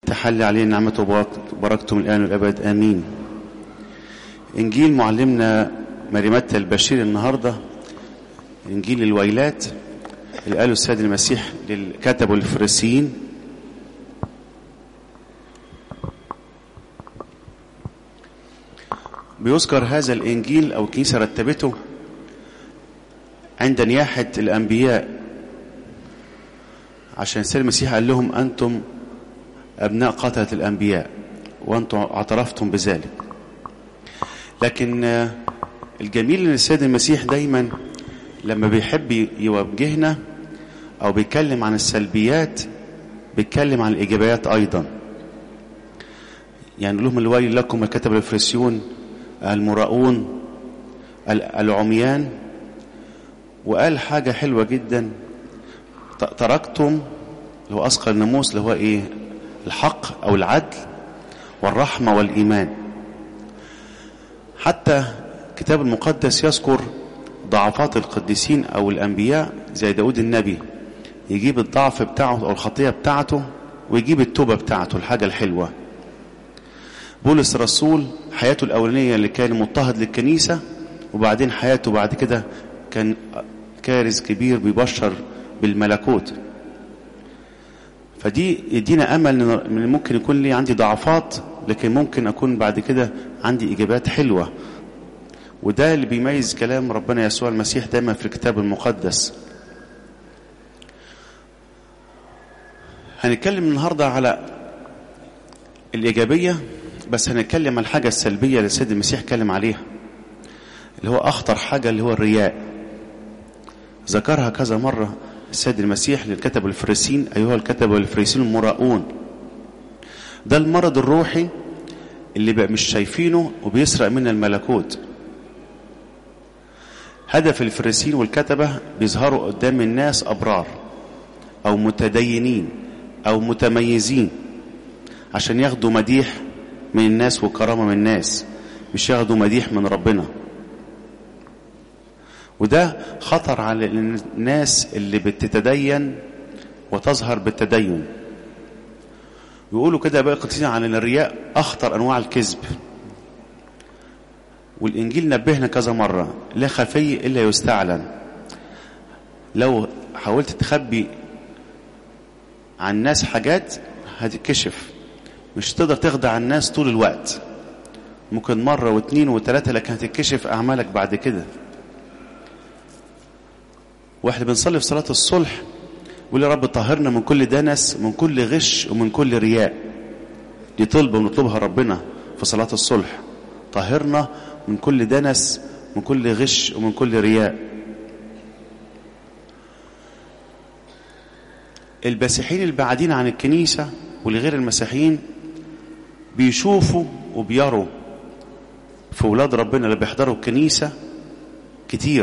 تحل علينا نعمة وبركته من الآن والأبد آمين إنجيل معلمنا مريمتة البشير النهاردة إنجيل الويلات اللي قاله السيد المسيح للكتب الفريسيين بيذكر هذا الإنجيل أو الكنيسة رتبته عند نياحة الأنبياء عشان السيد المسيح قال لهم أنتم أبناء قتلة الأنبياء وأنتم اعترفتم بذلك لكن الجميل ان السيد المسيح دايما لما بيحب يوجهنا او بيتكلم عن السلبيات بيتكلم عن الايجابيات ايضا يعني لهم الويل لكم كتب الفريسيون المراؤون العميان وقال حاجة حلوة جدا تركتم اللي هو أثقل الناموس اللي هو إيه الحق أو العدل والرحمة والإيمان حتى الكتاب المقدس يذكر ضعفات القديسين أو الأنبياء زي داود النبي يجيب الضعف بتاعه أو الخطية بتاعته ويجيب التوبة بتاعته الحاجة الحلوة بولس الرسول حياته الأولانية اللي كان مضطهد للكنيسة وبعدين حياته بعد كده كان كارث كبير بيبشر بالملكوت فدي يدينا أمل ان ممكن يكون لي عندي ضعفات لكن ممكن أكون بعد كده عندي إجابات حلوة وده اللي بيميز كلام ربنا يسوع المسيح دايما في الكتاب المقدس هنتكلم النهاردة على الإيجابية بس هنتكلم عن الحاجة السلبية اللي السيد المسيح اتكلم عليها اللي هو أخطر حاجة اللي هو الرياء ذكرها كذا مرة السيد المسيح للكتب الفريسين أيها الكتب الفريسين المراؤون ده المرض الروحي اللي بقى مش شايفينه وبيسرق منا الملكوت هدف الفريسين والكتبة بيظهروا قدام الناس أبرار أو متدينين أو متميزين عشان ياخدوا مديح من الناس وكرامة من الناس مش ياخدوا مديح من ربنا وده خطر على الناس اللي بتتدين وتظهر بالتدين يقولوا كده بقى قدسين عن الرياء أخطر أنواع الكذب والإنجيل نبهنا كذا مرة لا خفي إلا يستعلن لو حاولت تخبي عن الناس حاجات هتتكشف مش تقدر تخدع الناس طول الوقت ممكن مرة واثنين وثلاثة لكن هتتكشف أعمالك بعد كده واحنا بنصلي في صلاة الصلح يقول يا رب طهرنا من كل دنس من كل غش ومن كل رياء دي طلبة بنطلبها ربنا في صلاة الصلح طهرنا من كل دنس من كل غش ومن كل رياء المسيحيين البعيدين عن الكنيسة والغير المسيحيين بيشوفوا وبيروا في ولاد ربنا اللي بيحضروا الكنيسة كتير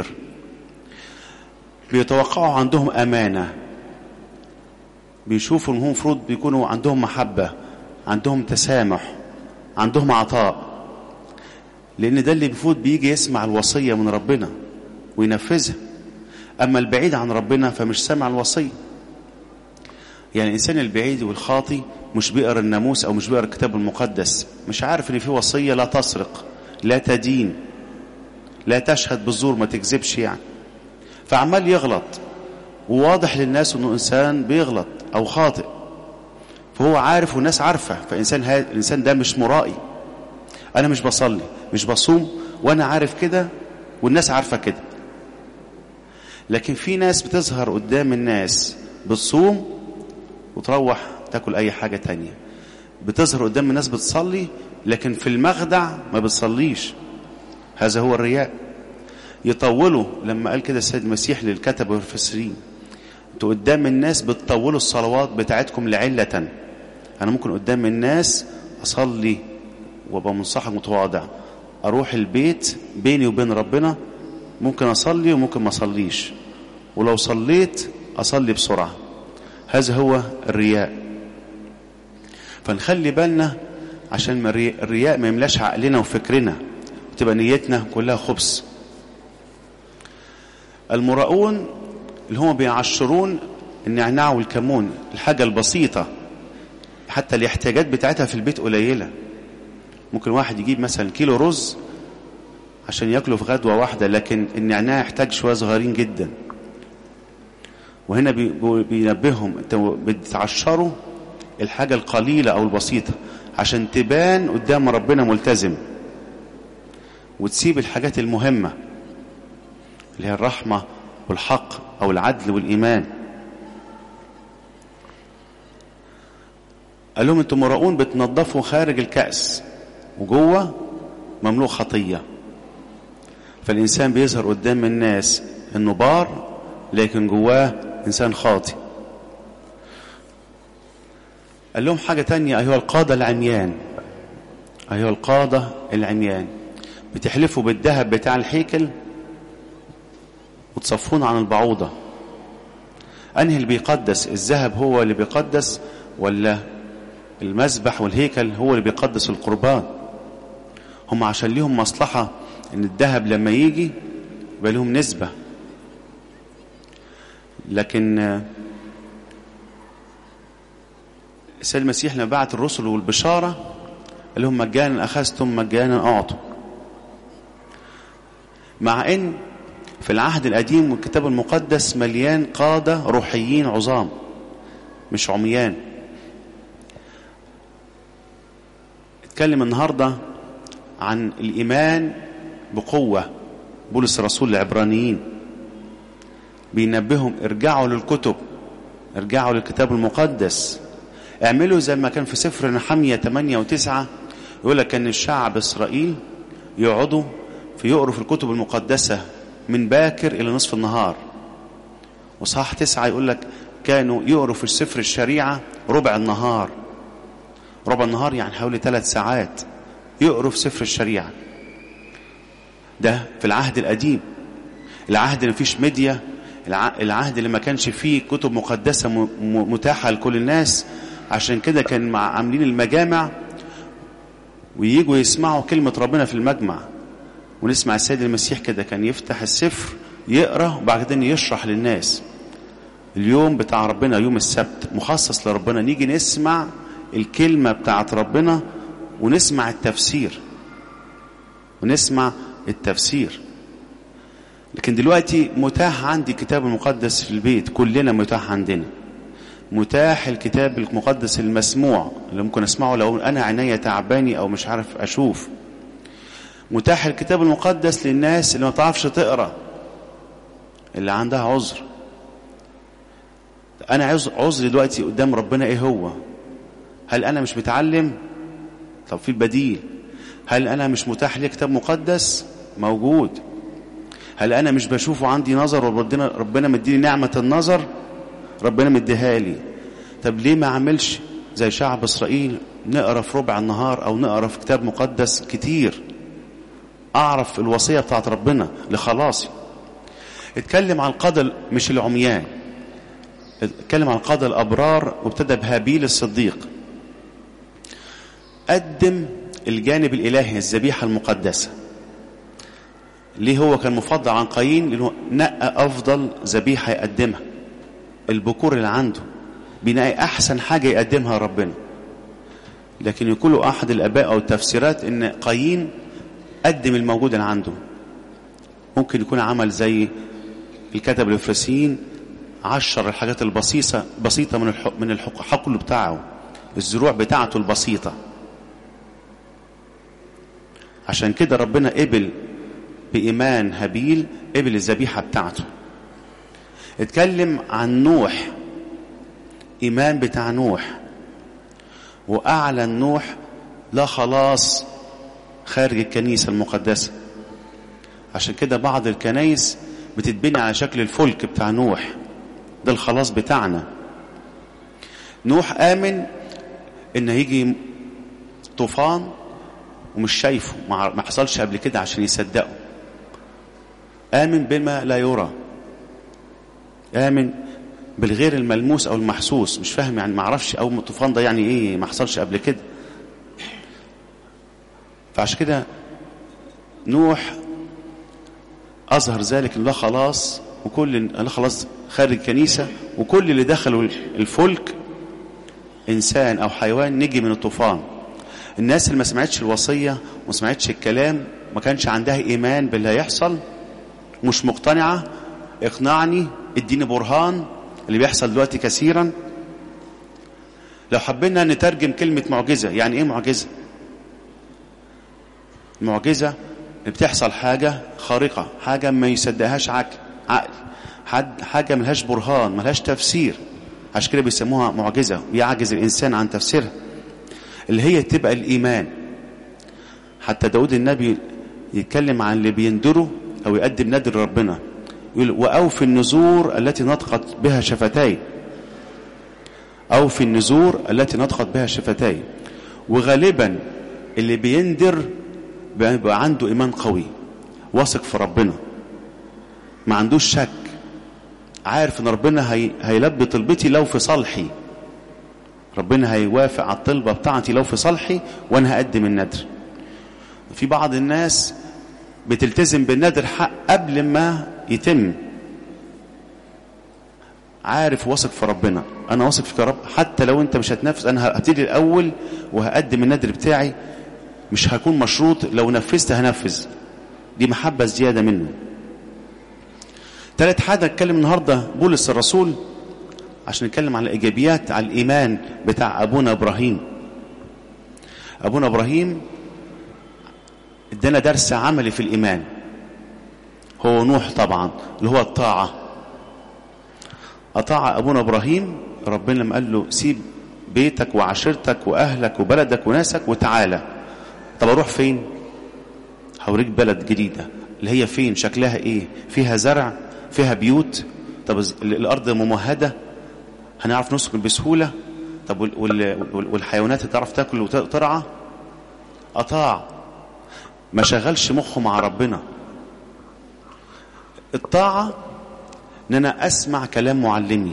بيتوقعوا عندهم أمانة بيشوفوا انهم المفروض بيكونوا عندهم محبة عندهم تسامح عندهم عطاء لأن ده اللي المفروض بيجي يسمع الوصية من ربنا وينفذها أما البعيد عن ربنا فمش سامع الوصية يعني الإنسان البعيد والخاطي مش بيقرا الناموس أو مش بيقرا الكتاب المقدس مش عارف إن في وصية لا تسرق لا تدين لا تشهد بالزور ما تكذبش يعني فعمال يغلط وواضح للناس انه انسان بيغلط او خاطئ فهو عارف والناس عارفه فانسان هاد الانسان ده مش مرائي انا مش بصلي مش بصوم وانا عارف كده والناس عارفه كده لكن في ناس بتظهر قدام الناس بتصوم وتروح تاكل اي حاجه تانية بتظهر قدام الناس بتصلي لكن في المخدع ما بتصليش هذا هو الرياء يطولوا لما قال كده السيد المسيح للكتب والمفسرين انتوا قدام الناس بتطولوا الصلوات بتاعتكم لعلة انا ممكن قدام الناس اصلي وابقى منصحك متواضع اروح البيت بيني وبين ربنا ممكن اصلي وممكن ما اصليش ولو صليت اصلي بسرعة هذا هو الرياء فنخلي بالنا عشان الرياء ما يملاش عقلنا وفكرنا وتبقى نيتنا كلها خبث المراؤون اللي هم بيعشرون النعناع والكمون الحاجة البسيطة حتى الاحتياجات بتاعتها في البيت قليلة ممكن واحد يجيب مثلا كيلو رز عشان ياكله في غدوة واحدة لكن النعناع يحتاج شوية صغيرين جدا وهنا بينبههم انتوا بتعشروا الحاجة القليلة أو البسيطة عشان تبان قدام ربنا ملتزم وتسيب الحاجات المهمة اللي هي الرحمة والحق أو العدل والإيمان قال لهم انتم مراؤون بتنظفوا خارج الكأس وجوه مملوء خطية فالإنسان بيظهر قدام الناس انه بار لكن جواه إنسان خاطئ قال لهم حاجة تانية أيها القادة العميان أيها القادة العميان بتحلفوا بالذهب بتاع الهيكل وتصفون عن البعوضة أنهي اللي بيقدس الذهب هو اللي بيقدس ولا المذبح والهيكل هو اللي بيقدس القربان هم عشان ليهم مصلحة ان الذهب لما يجي يبقى لهم نسبة لكن السيد المسيح لما بعت الرسل والبشارة قال لهم مجانا أخذتم مجانا أعطوا مع ان في العهد القديم والكتاب المقدس مليان قادة روحيين عظام مش عميان اتكلم النهاردة عن الإيمان بقوة بولس الرسول العبرانيين بينبههم ارجعوا للكتب ارجعوا للكتاب المقدس اعملوا زي ما كان في سفر نحمية 8 و9 يقول لك ان الشعب اسرائيل يقعدوا في يقروا في الكتب المقدسة من باكر إلى نصف النهار وصح تسعة يقول لك كانوا يقروا في سفر الشريعة ربع النهار ربع النهار يعني حوالي ثلاث ساعات يقروا في سفر الشريعة ده في العهد القديم العهد اللي مفيش ميديا العهد اللي ما كانش فيه كتب مقدسة متاحة لكل الناس عشان كده كان مع عاملين المجامع وييجوا يسمعوا كلمة ربنا في المجمع ونسمع السيد المسيح كده كان يفتح السفر يقرأ وبعد كده يشرح للناس اليوم بتاع ربنا يوم السبت مخصص لربنا نيجي نسمع الكلمة بتاعت ربنا ونسمع التفسير ونسمع التفسير لكن دلوقتي متاح عندي الكتاب المقدس في البيت كلنا متاح عندنا متاح الكتاب المقدس المسموع اللي ممكن اسمعه لو انا عينيا تعباني او مش عارف اشوف متاح الكتاب المقدس للناس اللي ما تعرفش تقرا اللي عندها عذر انا عذري دلوقتي قدام ربنا ايه هو هل انا مش متعلم طب في بديل هل انا مش متاح لي كتاب مقدس موجود هل انا مش بشوفه عندي نظر وربنا ربنا مديني نعمه النظر ربنا مديها لي طب ليه ما اعملش زي شعب اسرائيل نقرا في ربع النهار او نقرا في كتاب مقدس كتير اعرف الوصيه بتاعت ربنا لخلاصي اتكلم عن القاده مش العميان اتكلم عن القاده الابرار وابتدى بهابيل الصديق قدم الجانب الالهي الذبيحه المقدسه ليه هو كان مفضل عن قايين لانه نقى افضل ذبيحه يقدمها البكور اللي عنده بينقي احسن حاجه يقدمها ربنا لكن يقول احد الاباء او التفسيرات ان قايين قدم الموجود اللي عنده ممكن يكون عمل زي الكتب الفريسيين عشر الحاجات البسيطة بسيطة من الحق من الحقل بتاعه الزروع بتاعته البسيطة عشان كده ربنا قبل بإيمان هابيل قبل الذبيحة بتاعته اتكلم عن نوح إيمان بتاع نوح وأعلن نوح لا خلاص خارج الكنيسة المقدسة عشان كده بعض الكنايس بتتبني على شكل الفلك بتاع نوح ده الخلاص بتاعنا نوح آمن إن هيجي طوفان ومش شايفه ما حصلش قبل كده عشان يصدقه آمن بما لا يرى آمن بالغير الملموس أو المحسوس مش فاهم يعني ما اعرفش أو الطوفان ده يعني إيه ما حصلش قبل كده فعشان كده نوح أظهر ذلك لا خلاص وكل لا خلاص خارج الكنيسة وكل اللي دخلوا الفلك إنسان أو حيوان نجي من الطوفان الناس اللي ما سمعتش الوصية وما سمعتش الكلام ما كانش عندها إيمان باللي هيحصل مش مقتنعة اقنعني اديني برهان اللي بيحصل دلوقتي كثيرا لو حبينا نترجم كلمة معجزة يعني ايه معجزة معجزة بتحصل حاجة خارقة حاجة ما يصدقهاش عقل عقل حد حاجة ملهاش برهان ملهاش تفسير عشان كده بيسموها معجزة ويعجز الإنسان عن تفسيرها اللي هي تبقى الإيمان حتى داود النبي يتكلم عن اللي بيندره أو يقدم ندر ربنا يقول وأوفي النذور التي نطقت بها شفتاي أوفي النذور التي نطقت بها شفتاي وغالبا اللي بيندر بيبقى عنده إيمان قوي واثق في ربنا ما عندوش شك عارف ان ربنا هي... هيلبي طلبتي لو في صالحي ربنا هيوافق على الطلبة بتاعتي لو في صالحي وانا هقدم الندر في بعض الناس بتلتزم بالندر حق قبل ما يتم عارف واثق في ربنا انا واثق في رب حتى لو انت مش هتنفذ انا هبتدي الاول وهقدم الندر بتاعي مش هكون مشروط لو نفذت هنفذ دي محبة زيادة منه ثالث حاجة اتكلم النهاردة بولس الرسول عشان نتكلم على الإيجابيات على الإيمان بتاع أبونا إبراهيم أبونا إبراهيم ادانا درس عملي في الإيمان هو نوح طبعا اللي هو الطاعة أطاع أبونا إبراهيم ربنا لما قال له سيب بيتك وعشيرتك وأهلك وبلدك وناسك وتعالى طب أروح فين هوريك بلد جديدة اللي هي فين شكلها إيه فيها زرع فيها بيوت طب الأرض ممهدة هنعرف نسكن بسهولة طب والحيوانات تعرف تاكل وترعى أطاع ما شغلش مخه مع ربنا الطاعة ان انا اسمع كلام معلمي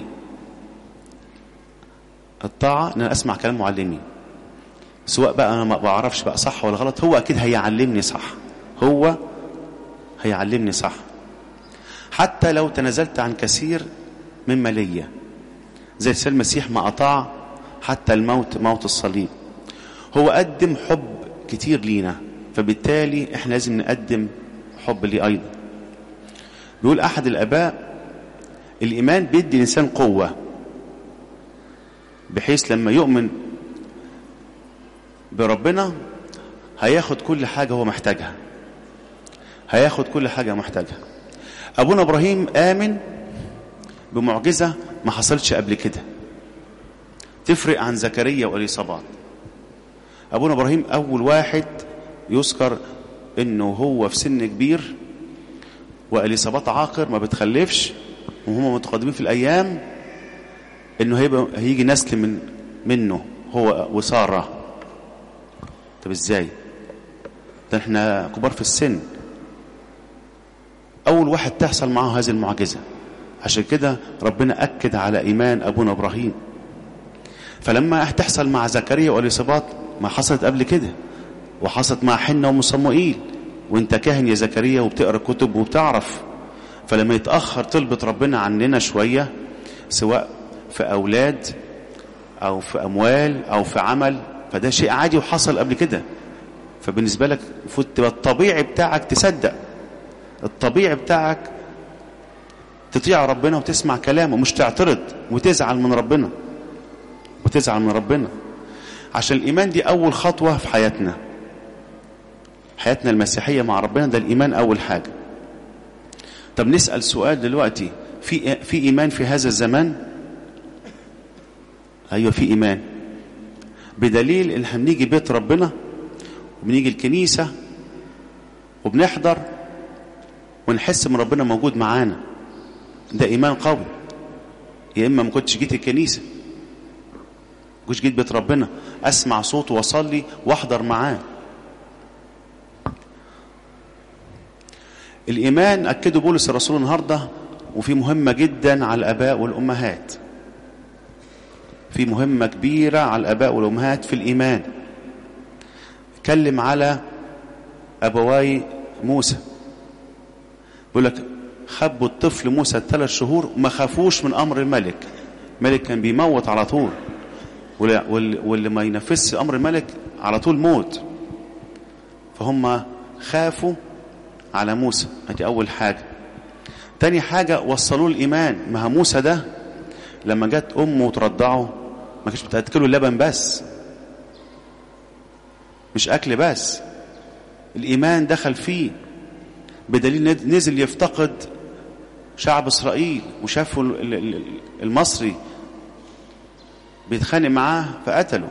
الطاعة ان انا اسمع كلام معلمي سواء بقى انا ما بعرفش بقى صح ولا غلط هو اكيد هيعلمني صح هو هيعلمني صح حتى لو تنازلت عن كثير مما ليا زي سيد المسيح ما أطاع حتى الموت موت الصليب هو قدم حب كتير لينا فبالتالي احنا لازم نقدم حب ليه أيضا بيقول أحد الآباء الإيمان بيدي الإنسان قوة بحيث لما يؤمن بربنا هياخد كل حاجة هو محتاجها هياخد كل حاجة محتاجها أبونا إبراهيم آمن بمعجزة ما حصلش قبل كده تفرق عن زكريا واليصابات أبونا إبراهيم أول واحد يذكر إنه هو في سن كبير واليصابات عاقر ما بتخلفش وهم متقدمين في الأيام إنه هيبقى هيجي نسل من منه هو وسارة طب إزاي ده احنا كبار في السن أول واحد تحصل معه هذه المعجزة عشان كده ربنا أكد على إيمان أبونا إبراهيم فلما تحصل مع زكريا واليصابات ما حصلت قبل كده وحصلت مع حنة ومصموئيل وانت كاهن يا زكريا وبتقرا كتب وبتعرف فلما يتأخر طلبة ربنا عننا شوية سواء في أولاد أو في أموال أو في عمل فده شيء عادي وحصل قبل كده فبالنسبة لك تبقى الطبيعي بتاعك تصدق الطبيعي بتاعك تطيع ربنا وتسمع كلامه مش تعترض وتزعل من ربنا وتزعل من ربنا عشان الإيمان دي أول خطوة في حياتنا حياتنا المسيحية مع ربنا ده الإيمان أول حاجة طب نسأل سؤال دلوقتي في في إيمان في هذا الزمان أيوة في إيمان بدليل إن احنا بنيجي بيت ربنا وبنيجي الكنيسة وبنحضر ونحس ان ربنا موجود معانا ده ايمان قوي يا اما ما كنتش جيت الكنيسه ما كنتش جيت بيت ربنا اسمع صوته واصلي واحضر معاه الايمان اكده بولس الرسول النهارده وفي مهمه جدا على الاباء والامهات في مهمه كبيره على الاباء والامهات في الايمان اتكلم على ابواي موسى بيقول لك خبوا الطفل موسى ثلاث شهور وما خافوش من امر الملك الملك كان بيموت على طول واللي ما ينفذش امر الملك على طول موت فهم خافوا على موسى ادي اول حاجه تاني حاجه وصلوه الايمان ما موسى ده لما جت امه ترضعه ما كانش بتاكله اللبن بس مش اكل بس الايمان دخل فيه بدليل نزل يفتقد شعب اسرائيل وشافوا المصري بيتخانق معاه فقتله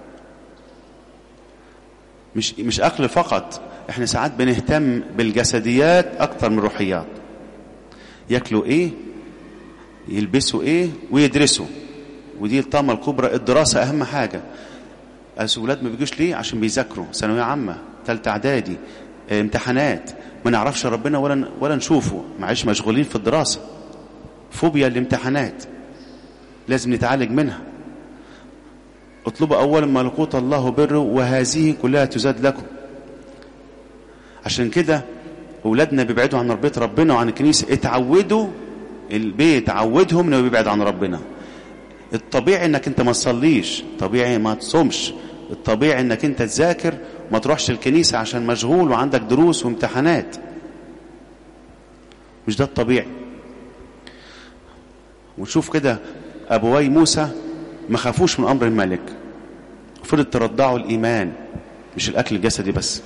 مش مش اكل فقط احنا ساعات بنهتم بالجسديات اكتر من الروحيات ياكلوا ايه يلبسوا ايه ويدرسوا ودي الطامه الكبرى الدراسه اهم حاجه الولاد ما بيجوش ليه عشان بيذاكروا ثانويه عامه ثالثه اعدادي اه امتحانات ما نعرفش ربنا ولا ولا نشوفه معيش مشغولين في الدراسه فوبيا الامتحانات لازم نتعالج منها اطلبوا اولا ملكوت الله بره وهذه كلها تزاد لكم عشان كده اولادنا بيبعدوا عن بيت ربنا وعن الكنيسه اتعودوا البيت عودهم انه بيبعد عن ربنا الطبيعي انك انت ما تصليش طبيعي ما تصومش الطبيعي انك انت تذاكر ما تروحش الكنيسه عشان مشغول وعندك دروس وامتحانات مش ده الطبيعي وتشوف كده ابوي موسى ما خافوش من امر الملك فضلت ترضعوا الايمان مش الاكل الجسدي بس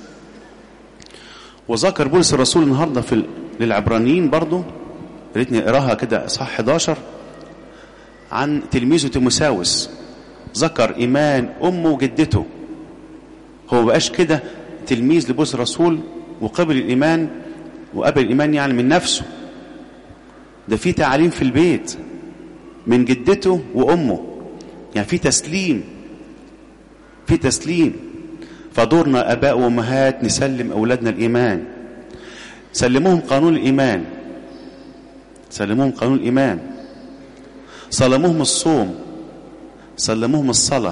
وذكر بولس الرسول النهارده في للعبرانيين برضه ريتني اقراها كده اصحاح 11 عن تلميذه تيموساوس ذكر ايمان امه وجدته هو بقاش كده تلميذ لبولس الرسول وقبل الايمان وقبل الايمان يعني من نفسه ده في تعليم في البيت من جدته وامه يعني في تسليم في تسليم فدورنا اباء وامهات نسلم اولادنا الايمان سلموهم قانون الايمان سلموهم قانون الايمان سلموهم الصوم سلموهم الصلاه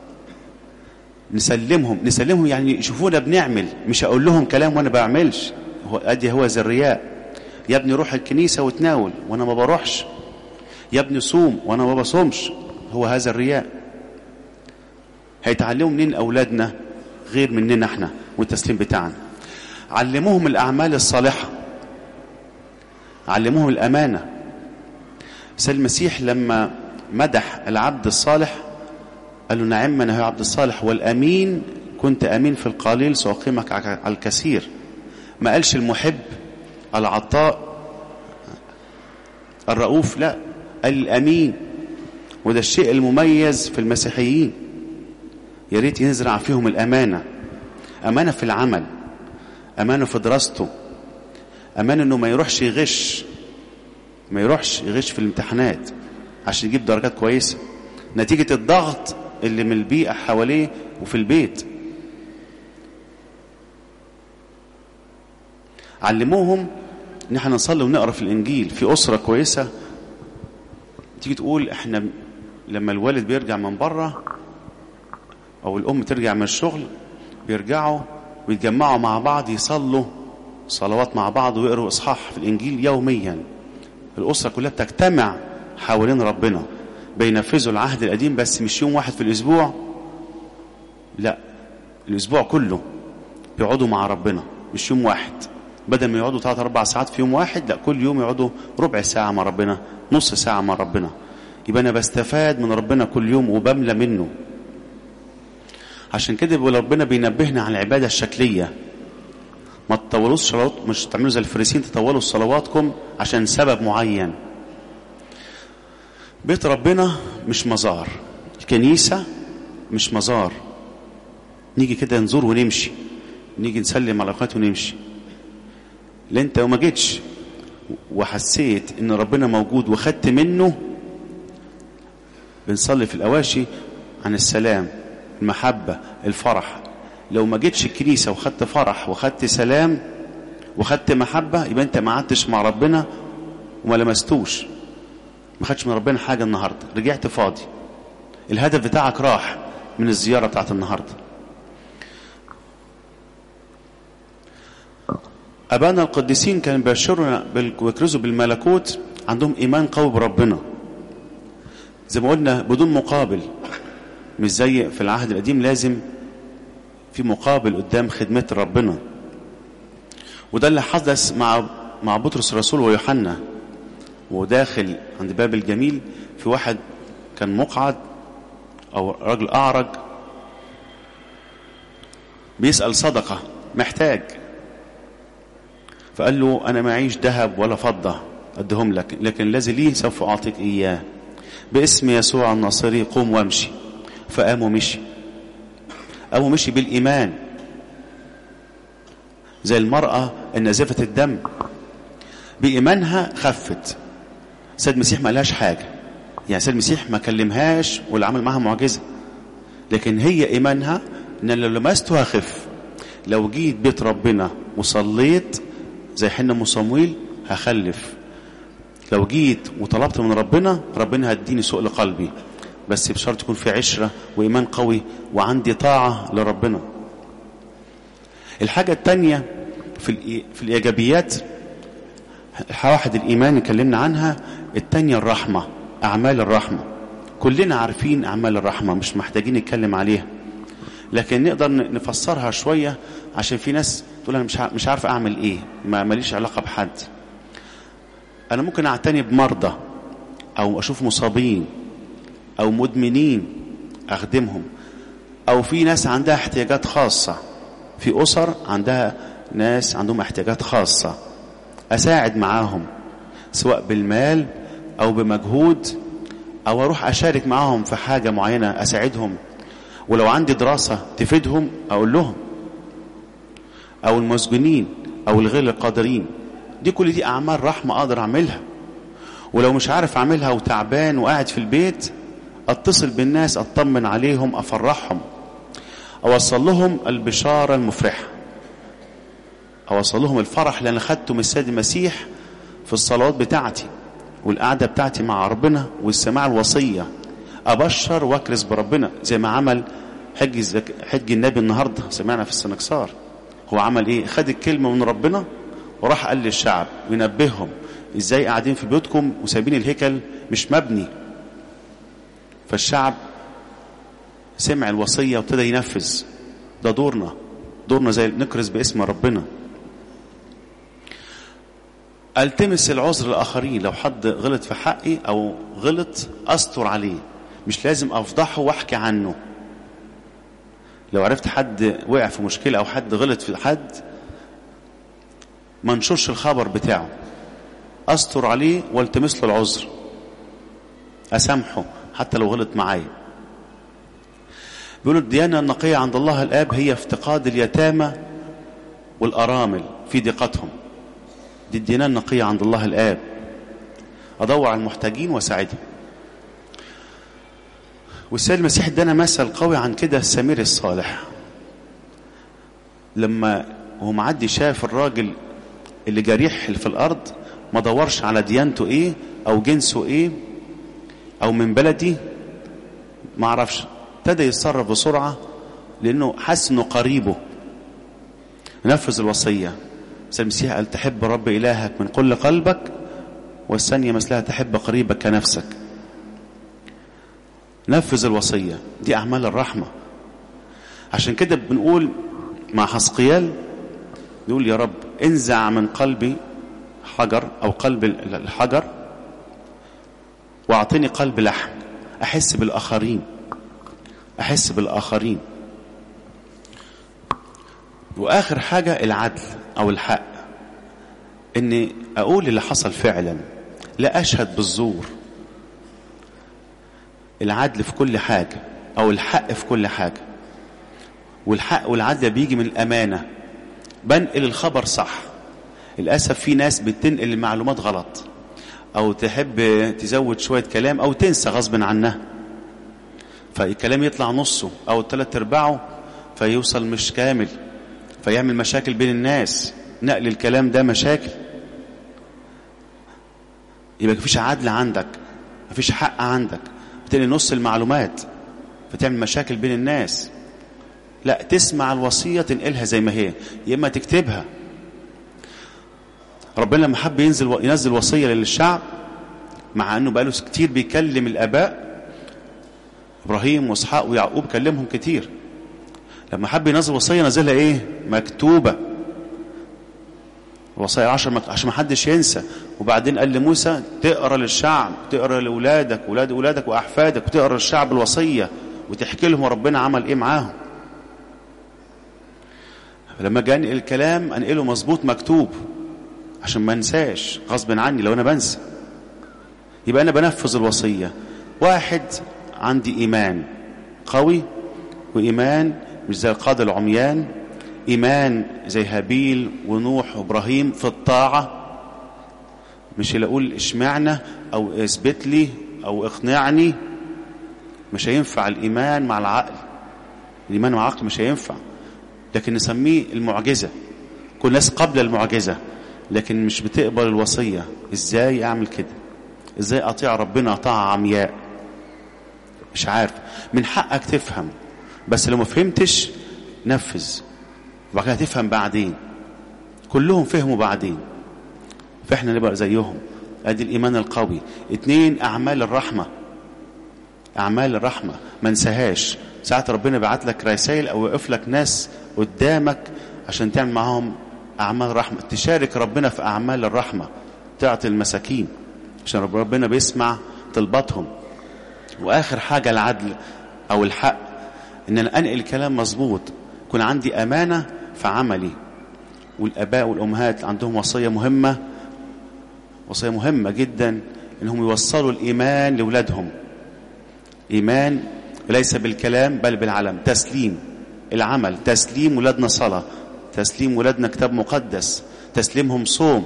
نسلمهم نسلمهم يعني يشوفونا بنعمل مش اقول لهم كلام وانا بعملش هو ادي هو زي الرياء يا ابني روح الكنيسه وتناول وانا ما بروحش يا ابني صوم وانا ما بصومش هو هذا الرياء هيتعلموا منين اولادنا غير مننا احنا والتسليم بتاعنا علموهم الاعمال الصالحه علموهم الامانه سيد المسيح لما مدح العبد الصالح قال له نعم انا هو عبد الصالح والامين كنت امين في القليل ساقيمك على الكثير ما قالش المحب العطاء الرؤوف لا قال الامين وده الشيء المميز في المسيحيين يا ريت يزرع فيهم الامانه امانه في العمل امانه في دراسته امانه انه ما يروحش يغش ما يروحش يغش في الامتحانات عشان يجيب درجات كويسه نتيجه الضغط اللي من البيئه حواليه وفي البيت علموهم ان احنا نصلي ونقرا في الانجيل في اسره كويسه تيجي تقول احنا لما الوالد بيرجع من بره او الام ترجع من الشغل بيرجعوا ويتجمعوا مع بعض يصلوا صلوات مع بعض ويقروا اصحاح في الانجيل يوميا الاسره كلها بتجتمع حوالين ربنا بينفذوا العهد القديم بس مش يوم واحد في الاسبوع لا الاسبوع كله بيقعدوا مع ربنا مش يوم واحد بدل ما يقعدوا ثلاث اربع ساعات في يوم واحد لا كل يوم يقعدوا ربع ساعه مع ربنا نص ساعه مع ربنا يبقى انا بستفاد من ربنا كل يوم وبملى منه عشان كده بيقول ربنا بينبهنا عن العباده الشكليه ما تطولوش صلوات مش تعملوا زي الفريسين تطولوا صلواتكم عشان سبب معين بيت ربنا مش مزار الكنيسه مش مزار نيجي كده نزور ونمشي نيجي نسلم على اخوات ونمشي لا انت وما جيتش وحسيت ان ربنا موجود وخدت منه بنصلي في الاواشي عن السلام المحبه الفرح لو ما جيتش الكنيسه وخدت فرح وخدت سلام وخدت محبه يبقى انت ما قعدتش مع ربنا وما لمستوش ما خدتش من ربنا حاجه النهارده رجعت فاضي الهدف بتاعك راح من الزياره بتاعت النهارده أبانا القديسين كانوا بيبشروا ويكرزوا بالملكوت عندهم إيمان قوي بربنا زي ما قلنا بدون مقابل مش زي في العهد القديم لازم في مقابل قدام خدمة ربنا وده اللي حدث مع مع بطرس الرسول ويوحنا وداخل عند باب الجميل في واحد كان مقعد او راجل اعرج بيسأل صدقة محتاج فقال له انا معيش ذهب ولا فضة ادهم لك لكن الذي لي سوف اعطيك اياه باسم يسوع الناصري قوم وامشي فقام ومشي قام ومشي بالايمان زي المرأة النازفة الدم بإيمانها خفت سيد المسيح ما لهاش حاجة يعني سيد المسيح ما كلمهاش ولا عمل معها معجزة لكن هي إيمانها إن لو لمسته هخف لو جيت بيت ربنا وصليت زي حنا صمويل هخلف لو جيت وطلبت من ربنا ربنا هديني سوء لقلبي بس بشرط يكون في عشرة وإيمان قوي وعندي طاعة لربنا الحاجة التانية في, في الإيجابيات واحد الإيمان اتكلمنا عنها التانية الرحمة أعمال الرحمة كلنا عارفين أعمال الرحمة مش محتاجين نتكلم عليها لكن نقدر نفسرها شوية عشان في ناس تقول أنا مش مش عارف أعمل إيه ما ماليش علاقة بحد أنا ممكن أعتني بمرضى أو أشوف مصابين أو مدمنين أخدمهم أو في ناس عندها احتياجات خاصة في أسر عندها ناس عندهم احتياجات خاصة أساعد معاهم سواء بالمال أو بمجهود أو أروح أشارك معاهم في حاجة معينة أساعدهم ولو عندي دراسة تفيدهم أقول لهم أو المسجونين أو الغير القادرين دي كل دي أعمال رحمة أقدر أعملها ولو مش عارف أعملها وتعبان وقاعد في البيت أتصل بالناس أطمن عليهم أفرحهم أوصل لهم البشارة المفرحة أوصل لهم الفرح اللي أنا خدته من السيد المسيح في الصلوات بتاعتي والقعدة بتاعتي مع ربنا والسماع الوصية أبشر وأكرز بربنا زي ما عمل حج, زك... حج النبي النهاردة سمعنا في السنكسار هو عمل إيه خد الكلمة من ربنا وراح قال للشعب وينبههم إزاي قاعدين في بيوتكم وسايبين الهيكل مش مبني فالشعب سمع الوصية وابتدى ينفذ ده دورنا دورنا زي نكرز باسم ربنا التمس العذر للاخرين لو حد غلط في حقي او غلط استر عليه مش لازم افضحه واحكي عنه لو عرفت حد وقع في مشكله او حد غلط في حد ما انشرش الخبر بتاعه استر عليه والتمس له العذر اسامحه حتى لو غلط معايا بيقولوا الديانه النقيه عند الله الاب هي افتقاد اليتامى والارامل في ضيقتهم دي الديانة النقية عند الله الآب أدور على المحتاجين وأساعدهم والسيد المسيح ادانا مثل قوي عن كده السمير الصالح لما هو معدي شاف الراجل اللي جريح اللي في الأرض ما دورش على ديانته إيه أو جنسه إيه أو من بلدي ما عرفش ابتدى يتصرف بسرعة لأنه حس إنه قريبه نفذ الوصية سيد المسيح قال تحب رب إلهك من كل قلبك والثانية مثلها تحب قريبك كنفسك نفذ الوصية دي أعمال الرحمة عشان كده بنقول مع حسقيال نقول يا رب انزع من قلبي حجر أو قلب الحجر واعطني قلب لحم أحس بالآخرين أحس بالآخرين واخر حاجة العدل او الحق اني اقول اللي حصل فعلا لا اشهد بالزور العدل في كل حاجة او الحق في كل حاجة والحق والعدل بيجي من الامانة بنقل الخبر صح للاسف في ناس بتنقل المعلومات غلط او تحب تزود شوية كلام او تنسى غصب عنها فالكلام يطلع نصه او ثلاث ارباعه فيوصل مش كامل فيعمل مشاكل بين الناس نقل الكلام ده مشاكل يبقى مفيش عدل عندك مفيش حق عندك بتنقل نص المعلومات فتعمل مشاكل بين الناس لا تسمع الوصية تنقلها زي ما هي يا إما تكتبها ربنا لما حب ينزل ينزل وصية للشعب مع أنه بقاله كتير بيكلم الآباء ابراهيم واسحاق ويعقوب كلمهم كتير لما حب ينزل وصيه نزلها ايه مكتوبه الوصايا العشر مكتوبة عشان ما حدش ينسى وبعدين قال لموسى تقرا للشعب تقرا لاولادك واولاد اولادك واحفادك وتقرا للشعب الوصيه وتحكي لهم ربنا عمل ايه معاهم فلما جاء انقل الكلام انقله مظبوط مكتوب عشان ما انساش غصب عني لو انا بنسى يبقى انا بنفذ الوصيه واحد عندي ايمان قوي وايمان مش زي القاده العميان ايمان زي هابيل ونوح وابراهيم في الطاعه مش اللي اقول اشمعنى او اثبت لي او اقنعني مش هينفع الايمان مع العقل الايمان مع العقل مش هينفع لكن نسميه المعجزه كل الناس قبل المعجزه لكن مش بتقبل الوصيه ازاي اعمل كده ازاي اطيع ربنا طاعه عمياء مش عارف من حقك تفهم بس لو ما فهمتش نفذ وبعد كده تفهم بعدين كلهم فهموا بعدين فاحنا نبقى زيهم ادي الايمان القوي اتنين اعمال الرحمه اعمال الرحمه ما انساهاش ساعات ربنا بعت لك رسائل او يوقف لك ناس قدامك عشان تعمل معاهم اعمال رحمه تشارك ربنا في اعمال الرحمه تعطي المساكين عشان ربنا بيسمع طلباتهم واخر حاجه العدل او الحق ان انا انقل كلام مظبوط يكون عندي امانه في عملي والاباء والامهات عندهم وصيه مهمه وصيه مهمه جدا انهم يوصلوا الايمان لاولادهم ايمان ليس بالكلام بل بالعلم تسليم العمل تسليم ولادنا صلاه تسليم ولادنا كتاب مقدس تسليمهم صوم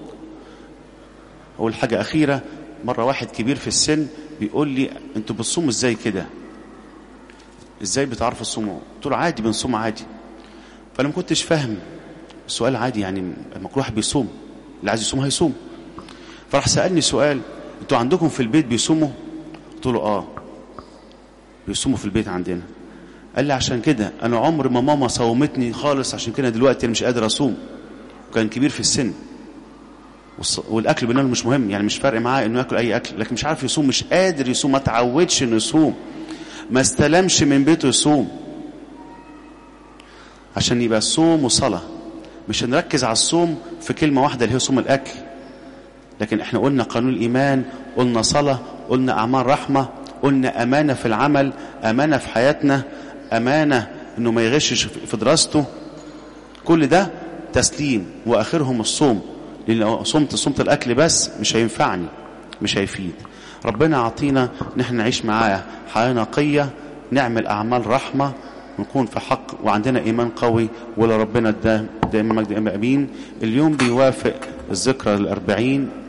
اول حاجه اخيره مره واحد كبير في السن بيقول لي انتوا بتصوموا ازاي كده ازاي بتعرفوا تصوموا قلت له عادي بنصوم عادي فانا ما كنتش فاهم السؤال عادي يعني لما كل واحد بيصوم اللي عايز يصوم هيصوم فراح سالني سؤال انتوا عندكم في البيت بيصوموا قلت له اه بيصوموا في البيت عندنا قال لي عشان كده انا عمر ما ماما صومتني خالص عشان كده دلوقتي انا مش قادر اصوم وكان كبير في السن والاكل بالنسبه مش مهم يعني مش فارق معاه انه ياكل اي اكل لكن مش عارف يصوم مش قادر يصوم ما تعودش انه يصوم ما استلمش من بيته يصوم عشان يبقى الصوم وصلاه مش هنركز على الصوم في كلمه واحده اللي هي صوم الاكل لكن احنا قلنا قانون الايمان قلنا صلاه قلنا اعمال رحمه قلنا امانه في العمل امانه في حياتنا امانه انه ما يغشش في دراسته كل ده تسليم واخرهم الصوم لان لو صمت صمت الاكل بس مش هينفعني مش هيفيد ربنا يعطينا ان احنا نعيش معاه حياه نقيه نعمل اعمال رحمه نكون في حق وعندنا ايمان قوي ولا ربنا ده دائما مجد امين اليوم بيوافق الذكرى الاربعين